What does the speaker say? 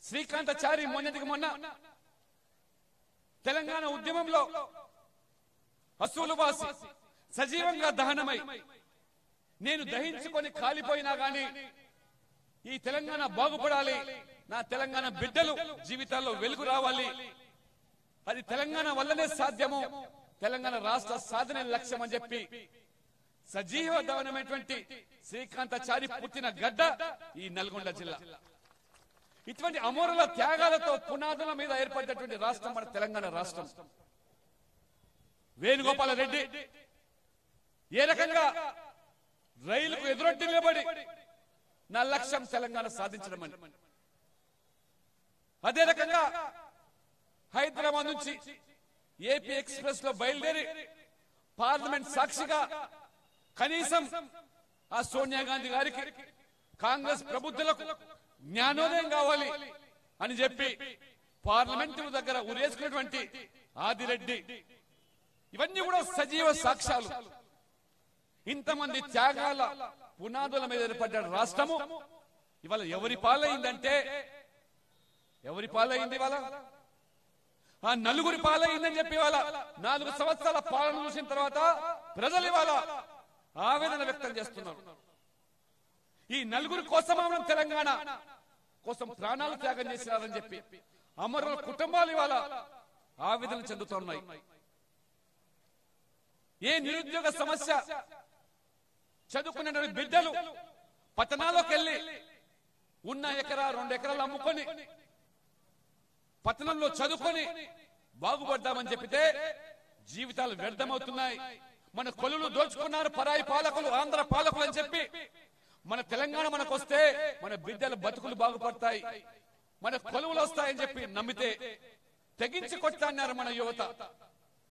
శ్రీకాంతచారి మొన్నటికి మొన్న తెలంగాణ ఉద్యమంలో అసూలు బాసి సజీవంగా దహనమై నేను దహించుకొని కాలిపోయినా గాని ఈ తెలంగాణ బాగుపడాలి నా తెలంగాణ బిడ్డలు జీవితాల్లో వెలుగు రావాలి అది తెలంగాణ వల్లనే సాధ్యము తెలంగాణ రాష్ట్ర సాధన లక్ష్యం అని చెప్పి సజీవ దవనమైనటువంటి శ్రీకాంతచారి పుట్టిన గడ్డ ఈ నల్గొండ జిల్లా ఇటువంటి అమరుల త్యాగాలతో పునాదుల మీద ఏర్పడినటువంటి రాష్ట్రం మన తెలంగాణ రాష్ట్రం వేణుగోపాల రెడ్డి ఏ రకంగా రైలుకు ఎదురొడ్డి నిలబడి నా లక్ష్యం తెలంగాణ సాధించడం అని అదే రకంగా హైదరాబాద్ నుంచి ఏపీ ఎక్స్ప్రెస్ లో బయలుదేరి పార్లమెంట్ సాక్షిగా కనీసం ఆ సోనియా గాంధీ గారికి కాంగ్రెస్ ప్రబుద్ధులకు జ్ఞానోదయం కావాలి అని చెప్పి పార్లమెంటు దగ్గర ఉరేసుకున్నటువంటి ఆదిరెడ్డి ఇవన్నీ కూడా సజీవ సాక్ష్యాలు ఇంతమంది త్యాగాల పునాదుల మీద ఏర్పడ్డ రాష్ట్రము ఇవాళ ఎవరి పాలైందంటే ఎవరి పాలైంది ఇవాళ ఆ నలుగురి పాలైందని చెప్పి ఇవాళ నాలుగు సంవత్సరాల పాలన చూసిన తర్వాత ప్రజలు ఇవాళ ఆవేదన వ్యక్తం చేస్తున్నారు ఈ నలుగురి కోసం మనం తెలంగాణ కోసం ప్రాణాలు త్యాగం చేసినారని చెప్పి అమరుల కుటుంబాలు ఇవాళ ఆవేదన చెందుతున్నాయి ఏ నిరుద్యోగ సమస్య చదువుకున్న బిడ్డలు పట్టణాల్లోకి వెళ్ళి ఉన్న ఎకరా రెండు ఎకరాలు అమ్ముకొని పట్టణంలో చదువుకొని బాగుపడ్డామని చెప్పితే జీవితాలు వ్యర్థమవుతున్నాయి మన కొలులు దోచుకున్నారు పరాయి పాలకులు ఆంధ్ర పాలకులు అని చెప్పి మన తెలంగాణ మనకు వస్తే మన బిడ్డల బతుకులు బాగుపడతాయి మన కొలువులు వస్తాయని చెప్పి నమ్మితే తెగించి కొట్టాన్నారు మన యువత